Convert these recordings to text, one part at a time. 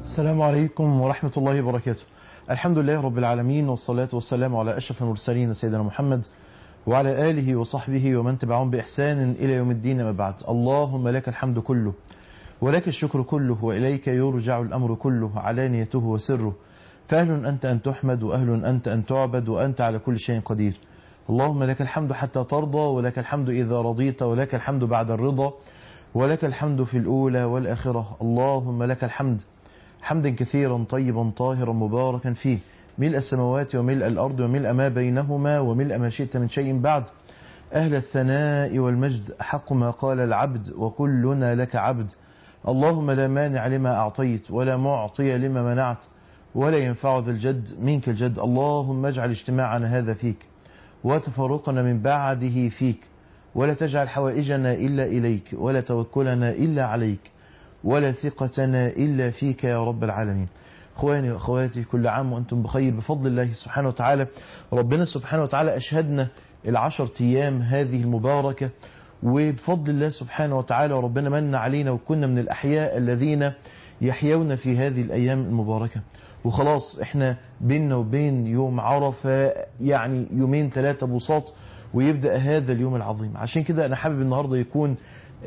السلام عليكم ورحمة الله وبركاته الحمد لله رب العالمين والصلاة والسلام على أشرف المرسلين سيدنا محمد وعلى آله وصحبه ومن تبعهم بإحسان إلى يوم الدين ما بعد اللهم لك الحمد كله ولك الشكر كله وإليك يرجع الأمر كله علانيته وسره فأهل أنت أن تحمد وأهل أنت أن تعبد وأنت على كل شيء قدير اللهم لك الحمد حتى ترضى ولك الحمد إذا رضيت ولك الحمد بعد الرضا ولك الحمد في الأولى والآخرة اللهم لك الحمد حمدا كثيرا طيبا طاهرا مباركا فيه ملء السماوات وملء الأرض وملء ما بينهما وملء ما شئت من شيء بعد أهل الثناء والمجد حق ما قال العبد وكلنا لك عبد اللهم لا مانع لما أعطيت ولا معطي لما منعت ولا ينفع ذا الجد منك الجد اللهم اجعل اجتماعنا هذا فيك وتفرقنا من بعده فيك ولا تجعل حوائجنا إلا إليك ولا توكلنا إلا عليك ولا ثقتنا إلا فيك يا رب العالمين اخواني واخواتي كل عام وانتم بخير بفضل الله سبحانه وتعالى ربنا سبحانه وتعالى اشهدنا العشر ايام هذه المباركة وبفضل الله سبحانه وتعالى ربنا من علينا وكنا من الاحياء الذين يحيون في هذه الايام المباركة وخلاص احنا بيننا وبين يوم عرفة يعني يومين ثلاثة بساط ويبدأ هذا اليوم العظيم عشان كده انا حابب النهاردة يكون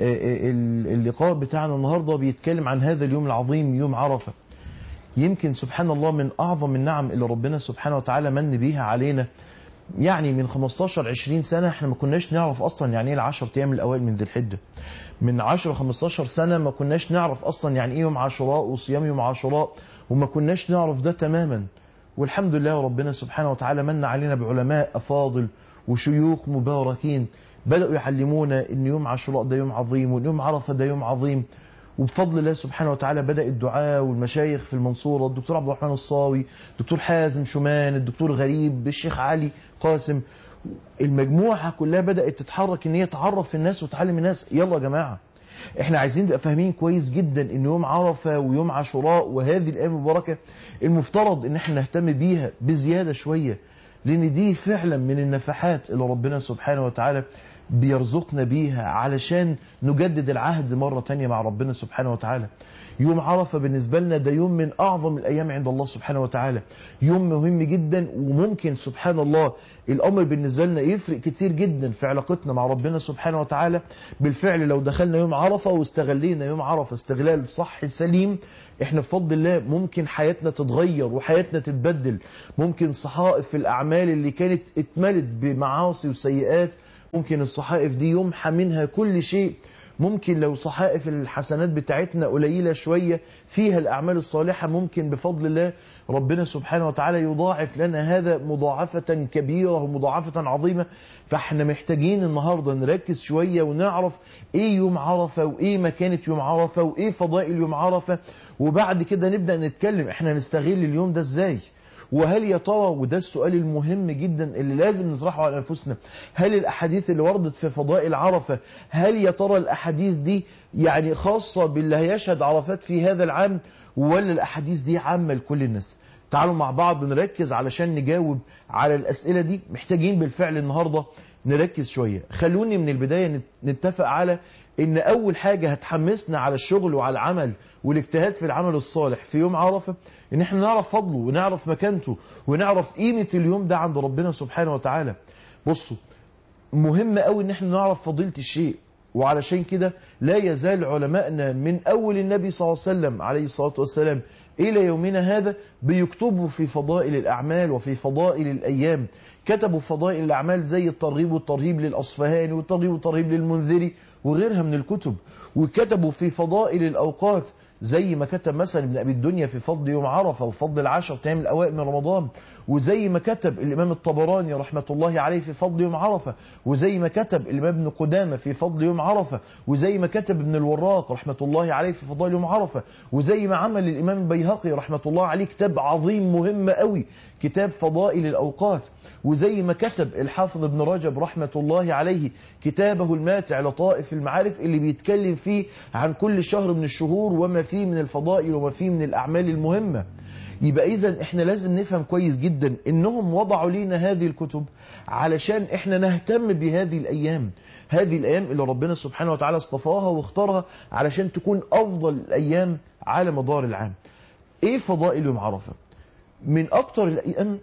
اللقاء بتاعنا النهاردة بيتكلم عن هذا اليوم العظيم يوم عرفة يمكن سبحان الله من أعظم النعم اللي ربنا سبحانه وتعالى من بيها علينا يعني من 15 20 سنة احنا ما كناش نعرف أصلا يعني ايه العشر أيام الأوائل من ذي الحجة من 10 15 سنة ما كناش نعرف أصلا يعني ايه يوم عاشوراء وصيام يوم عاشوراء وما كناش نعرف ده تماما والحمد لله ربنا سبحانه وتعالى من علينا بعلماء أفاضل وشيوخ مباركين بدأوا يعلمونا ان يوم عاشوراء ده يوم عظيم وان يوم عرفة ده يوم عظيم وبفضل الله سبحانه وتعالى بدأ الدعاء والمشايخ في المنصورة الدكتور عبد الرحمن الصاوي الدكتور حازم شومان الدكتور غريب الشيخ علي قاسم المجموعة كلها بدأت تتحرك ان هي تعرف الناس وتعلم الناس يلا يا جماعة احنا عايزين نبقى فاهمين كويس جدا ان يوم عرفة ويوم عاشوراء وهذه الايام المباركة المفترض ان احنا نهتم بيها بزيادة شوية لان دي فعلا من النفحات اللي ربنا سبحانه وتعالى بيرزقنا بيها علشان نجدد العهد مرة تانية مع ربنا سبحانه وتعالى يوم عرفة بالنسبة لنا ده يوم من أعظم الأيام عند الله سبحانه وتعالى يوم مهم جدا وممكن سبحان الله الأمر بالنسبة لنا يفرق كتير جدا في علاقتنا مع ربنا سبحانه وتعالى بالفعل لو دخلنا يوم عرفة واستغلينا يوم عرفة استغلال صح سليم احنا بفضل الله ممكن حياتنا تتغير وحياتنا تتبدل ممكن صحائف الأعمال اللي كانت اتملت بمعاصي وسيئات ممكن الصحائف دي يمحى منها كل شيء ممكن لو صحائف الحسنات بتاعتنا قليلة شوية فيها الأعمال الصالحة ممكن بفضل الله ربنا سبحانه وتعالى يضاعف لنا هذا مضاعفة كبيرة ومضاعفة عظيمة فاحنا محتاجين النهاردة نركز شوية ونعرف ايه يوم عرفة وايه مكانة يوم عرفة وايه فضائل يوم عرفة وبعد كده نبدأ نتكلم احنا نستغل اليوم ده ازاي وهل يا ترى وده السؤال المهم جدا اللي لازم نطرحه على انفسنا هل الاحاديث اللي وردت في فضائل عرفه هل يا ترى الاحاديث دي يعني خاصه باللي هيشهد عرفات في هذا العام ولا الاحاديث دي عامه لكل الناس تعالوا مع بعض نركز علشان نجاوب على الاسئله دي محتاجين بالفعل النهارده نركز شويه خلوني من البدايه نتفق على ان اول حاجة هتحمسنا على الشغل وعلى العمل والاجتهاد في العمل الصالح في يوم عرفة ان احنا نعرف فضله ونعرف مكانته ونعرف قيمة اليوم ده عند ربنا سبحانه وتعالى بصوا مهم قوي ان احنا نعرف فضيلة الشيء وعلشان كده لا يزال علماءنا من اول النبي صلى الله عليه وسلم عليه الصلاة والسلام الى يومنا هذا بيكتبوا في فضائل الاعمال وفي فضائل الايام كتبوا فضائل الاعمال زي الترغيب والترهيب للاصفهاني والترغيب والترهيب للمنذري وغيرها من الكتب وكتبوا في فضائل الأوقات زي ما كتب مثلا ابن أبي الدنيا في فضل يوم عرفة وفضل العشر أيام الأوائل من رمضان وزي ما كتب الإمام الطبراني رحمة الله عليه في فضل يوم عرفة وزي ما كتب الإمام ابن قدامة في فضل يوم عرفة وزي ما كتب ابن الوراق رحمة الله عليه في فضائل يوم عرفة وزي ما عمل الإمام البيهقي رحمة الله عليه كتاب عظيم مهم قوي كتاب فضائل الأوقات وزي ما كتب الحافظ ابن رجب رحمة الله عليه كتابه الماتع لطائف المعارف اللي بيتكلم فيه عن كل شهر من الشهور وما فيه من الفضائل وما فيه من الأعمال المهمة يبقى إذا إحنا لازم نفهم كويس جدا إنهم وضعوا لنا هذه الكتب علشان إحنا نهتم بهذه الأيام هذه الأيام اللي ربنا سبحانه وتعالى اصطفاها واختارها علشان تكون أفضل الأيام على مدار العام ايه فضائل يوم عرفة من اكتر الايام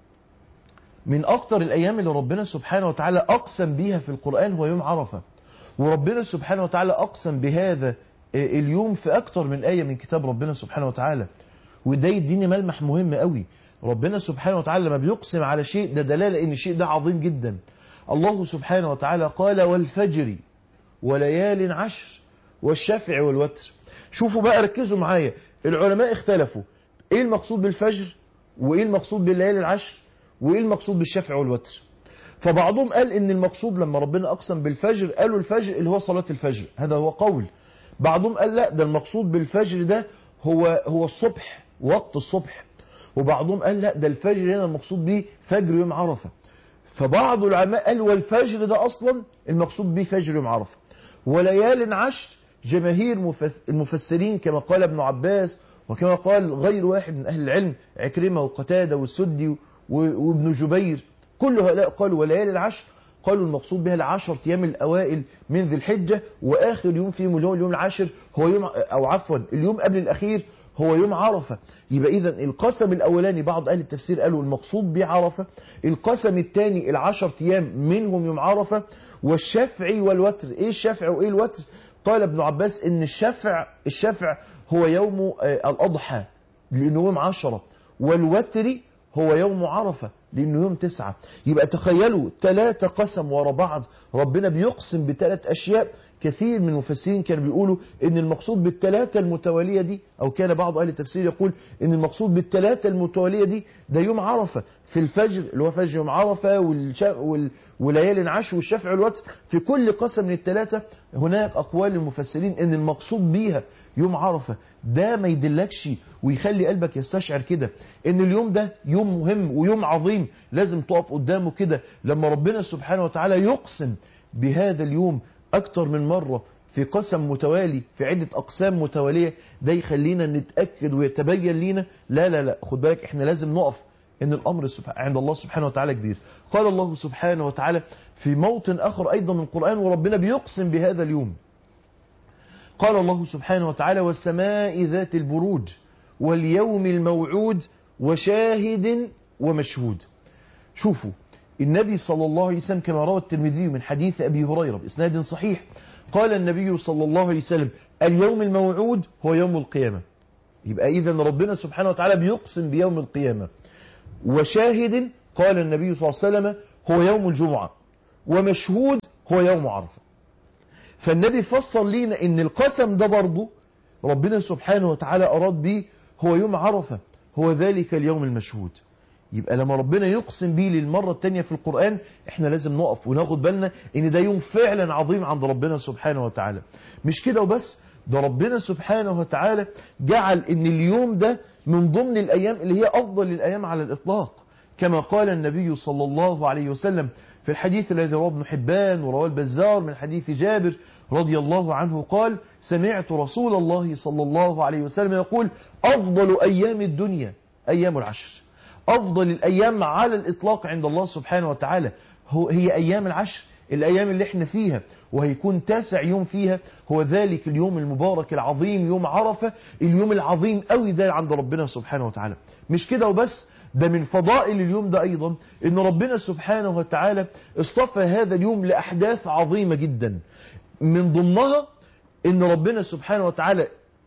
من اكتر الايام اللي ربنا سبحانه وتعالى اقسم بيها في القرآن هو يوم عرفة وربنا سبحانه وتعالى اقسم بهذا اليوم في اكتر من آية من كتاب ربنا سبحانه وتعالى وده يديني ملمح مهم قوي ربنا سبحانه وتعالى لما بيقسم على شيء ده دلالة ان الشيء ده عظيم جدا الله سبحانه وتعالى قال والفجر وليال عشر والشفع والوتر شوفوا بقى ركزوا معايا العلماء اختلفوا ايه المقصود بالفجر وايه المقصود بالليالي العشر وايه المقصود بالشفع والوتر فبعضهم قال ان المقصود لما ربنا اقسم بالفجر قالوا الفجر اللي هو صلاة الفجر هذا هو قول بعضهم قال لا ده المقصود بالفجر ده هو هو الصبح وقت الصبح وبعضهم قال لا ده الفجر هنا المقصود به فجر يوم عرفة فبعض العلماء قال والفجر ده اصلا المقصود به فجر يوم عرفة وليال عشر جماهير المفسرين كما قال ابن عباس وكما قال غير واحد من أهل العلم عكرمة وقتادة والسدي وابن جبير كل هؤلاء قالوا وليالي العشر قالوا المقصود بها العشر أيام الأوائل من ذي الحجة وآخر يوم فيهم اللي هو اليوم العاشر هو يوم أو عفوا اليوم قبل الأخير هو يوم عرفة يبقى إذا القسم الأولاني بعض أهل التفسير قالوا المقصود بعرفة القسم الثاني العشر أيام منهم يوم عرفة والشفع والوتر إيه الشفع وإيه الوتر قال ابن عباس إن الشفع الشفع هو يوم الأضحى لأنه يوم عشرة والوتر هو يوم عرفة لأنه يوم تسعة يبقى تخيلوا ثلاثة قسم ورا بعض ربنا بيقسم بثلاث أشياء كثير من المفسرين كانوا بيقولوا ان المقصود بالثلاثة المتوالية دي او كان بعض اهل التفسير يقول ان المقصود بالثلاثة المتوالية دي ده يوم عرفة في الفجر اللي هو فجر يوم عرفة وال... وليالي العشر والشفع والوتر في كل قسم من الثلاثة هناك اقوال المفسرين ان المقصود بيها يوم عرفة ده ما يدلكش ويخلي قلبك يستشعر كده ان اليوم ده يوم مهم ويوم عظيم لازم تقف قدامه كده لما ربنا سبحانه وتعالى يقسم بهذا اليوم أكتر من مرة في قسم متوالي في عدة أقسام متوالية ده يخلينا نتأكد ويتبين لينا لا لا لا خد بالك احنا لازم نقف ان الأمر عند الله سبحانه وتعالى كبير قال الله سبحانه وتعالى في موطن آخر أيضا من القرآن وربنا بيقسم بهذا اليوم قال الله سبحانه وتعالى والسماء ذات البروج واليوم الموعود وشاهد ومشهود شوفوا النبي صلى الله عليه وسلم كما روى الترمذي من حديث أبي هريرة بإسناد صحيح قال النبي صلى الله عليه وسلم اليوم الموعود هو يوم القيامة يبقى إذا ربنا سبحانه وتعالى بيقسم بيوم القيامة وشاهد قال النبي صلى الله عليه وسلم هو يوم الجمعة ومشهود هو يوم عرفة فالنبي فصل لينا ان القسم ده برضه ربنا سبحانه وتعالى أراد به هو يوم عرفة هو ذلك اليوم المشهود يبقى لما ربنا يقسم بيه للمرة التانية في القرآن احنا لازم نقف وناخد بالنا ان ده يوم فعلا عظيم عند ربنا سبحانه وتعالى مش كده وبس ده ربنا سبحانه وتعالى جعل ان اليوم ده من ضمن الايام اللي هي افضل الايام على الاطلاق كما قال النبي صلى الله عليه وسلم في الحديث الذي رواه ابن حبان ورواه البزار من حديث جابر رضي الله عنه قال سمعت رسول الله صلى الله عليه وسلم يقول أفضل أيام الدنيا أيام العشر أفضل الأيام على الإطلاق عند الله سبحانه وتعالى هي أيام العشر الأيام اللي احنا فيها وهيكون تاسع يوم فيها هو ذلك اليوم المبارك العظيم يوم عرفة اليوم العظيم قوي ده عند ربنا سبحانه وتعالى مش كده وبس ده من فضائل اليوم ده أيضا ان ربنا سبحانه وتعالى اصطفى هذا اليوم لأحداث عظيمة جدا من ضمنها ان ربنا سبحانه وتعالى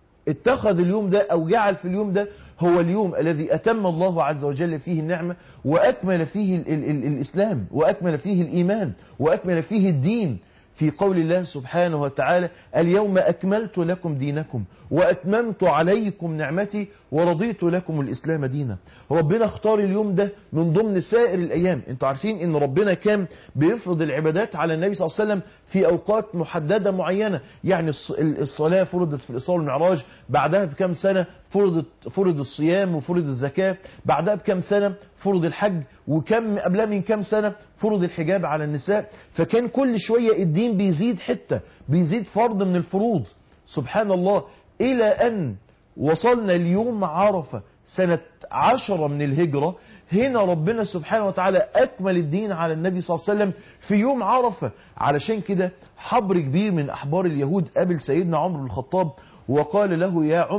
اتخذ اليوم ده او جعل في اليوم ده هو اليوم الذي أتم الله عز وجل فيه النعمة وأكمل فيه ال ال ال الإسلام وأكمل فيه الإيمان وأكمل فيه الدين في قول الله سبحانه وتعالى اليوم أكملت لكم دينكم وأتممت عليكم نعمتي ورضيت لكم الإسلام دينا ربنا اختار اليوم ده من ضمن سائر الأيام انتوا عارفين ان ربنا كان بيفرض العبادات على النبي صلى الله عليه وسلم في أوقات محددة معينة يعني الصلاة فرضت في الإصال والمعراج بعدها بكم سنة فرضت فرض الصيام وفرض الزكاة بعدها بكم سنة فرض الحج وكم قبلها من كم سنة فرض الحجاب على النساء فكان كل شوية الدين بيزيد حتة بيزيد فرض من الفروض سبحان الله إلى أن وصلنا اليوم عرفة سنة عشرة من الهجرة هنا ربنا سبحانه وتعالى أكمل الدين على النبي صلى الله عليه وسلم في يوم عرفة علشان كده حبر كبير من أحبار اليهود قابل سيدنا عمر بن الخطاب وقال له يا عمر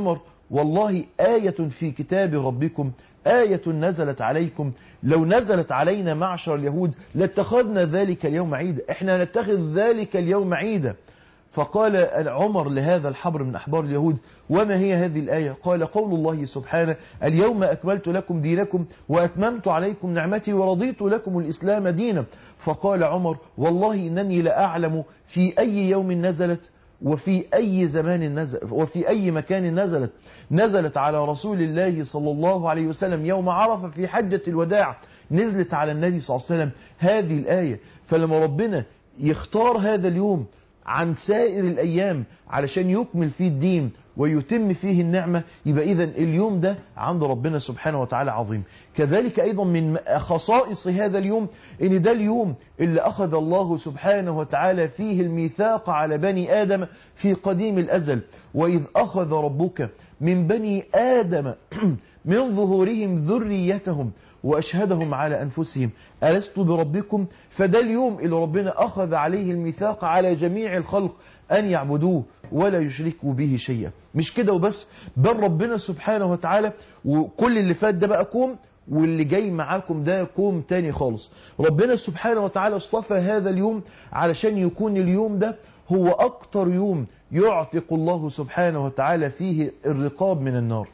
والله آية في كتاب ربكم آية نزلت عليكم لو نزلت علينا معشر اليهود لاتخذنا ذلك اليوم عيدا احنا نتخذ ذلك اليوم عيدا فقال عمر لهذا الحبر من أحبار اليهود وما هي هذه الآية قال قول الله سبحانه اليوم أكملت لكم دينكم وأتممت عليكم نعمتي ورضيت لكم الإسلام دينا فقال عمر والله إنني لأعلم في أي يوم نزلت وفي أي زمان نزل وفي أي مكان نزلت نزلت على رسول الله صلى الله عليه وسلم يوم عرفة في حجة الوداع نزلت على النبي صلى الله عليه وسلم هذه الآية فلما ربنا يختار هذا اليوم عن سائر الأيام علشان يكمل فيه الدين ويتم فيه النعمة يبقى إذا اليوم ده عند ربنا سبحانه وتعالى عظيم كذلك أيضا من خصائص هذا اليوم إن ده اليوم اللي أخذ الله سبحانه وتعالى فيه الميثاق على بني آدم في قديم الأزل وإذ أخذ ربك من بني آدم من ظهورهم ذريتهم وأشهدهم على أنفسهم ألست بربكم فده اليوم اللي ربنا أخذ عليه الميثاق على جميع الخلق أن يعبدوه ولا يشركوا به شيئا مش كده وبس بل ربنا سبحانه وتعالى وكل اللي فات ده بقى كوم واللي جاي معاكم ده كوم تاني خالص ربنا سبحانه وتعالى اصطفى هذا اليوم علشان يكون اليوم ده هو أكتر يوم يعتق الله سبحانه وتعالى فيه الرقاب من النار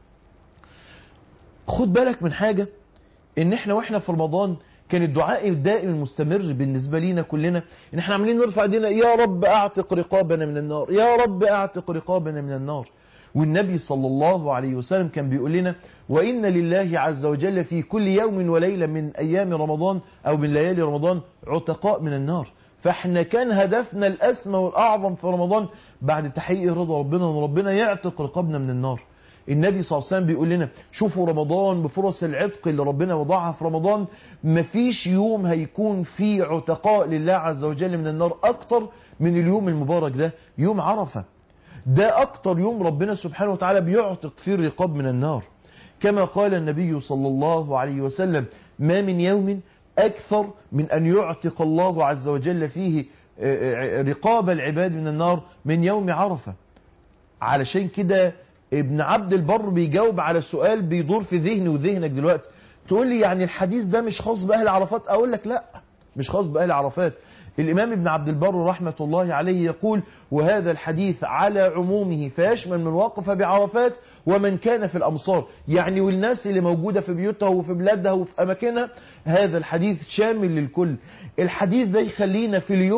خد بالك من حاجة ان احنا واحنا في رمضان كان الدعاء الدائم المستمر بالنسبة لينا كلنا ان احنا عاملين نرفع ايدينا يا رب اعتق رقابنا من النار يا رب اعتق رقابنا من النار والنبي صلى الله عليه وسلم كان بيقول لنا وإن لله عز وجل في كل يوم وليلة من أيام رمضان أو من ليالي رمضان عتقاء من النار فاحنا كان هدفنا الأسمى والأعظم في رمضان بعد تحقيق رضا ربنا أن ربنا يعتق رقابنا من النار النبي صلى الله عليه وسلم بيقول لنا شوفوا رمضان بفرص العتق اللي ربنا وضعها في رمضان مفيش يوم هيكون فيه عتقاء لله عز وجل من النار أكتر من اليوم المبارك ده يوم عرفة ده أكتر يوم ربنا سبحانه وتعالى بيعتق فيه الرقاب من النار كما قال النبي صلى الله عليه وسلم ما من يوم أكثر من أن يعتق الله عز وجل فيه رقاب العباد من النار من يوم عرفة علشان كده ابن عبد البر بيجاوب على سؤال بيدور في ذهني وذهنك دلوقتي تقول لي يعني الحديث ده مش خاص بأهل عرفات أقول لك لا مش خاص بأهل عرفات الإمام ابن عبد البر رحمة الله عليه يقول وهذا الحديث على عمومه فيشمل من وقف بعرفات ومن كان في الأمصار يعني والناس اللي موجودة في بيوتها وفي بلادها وفي أماكنها هذا الحديث شامل للكل الحديث ده يخلينا في اليوم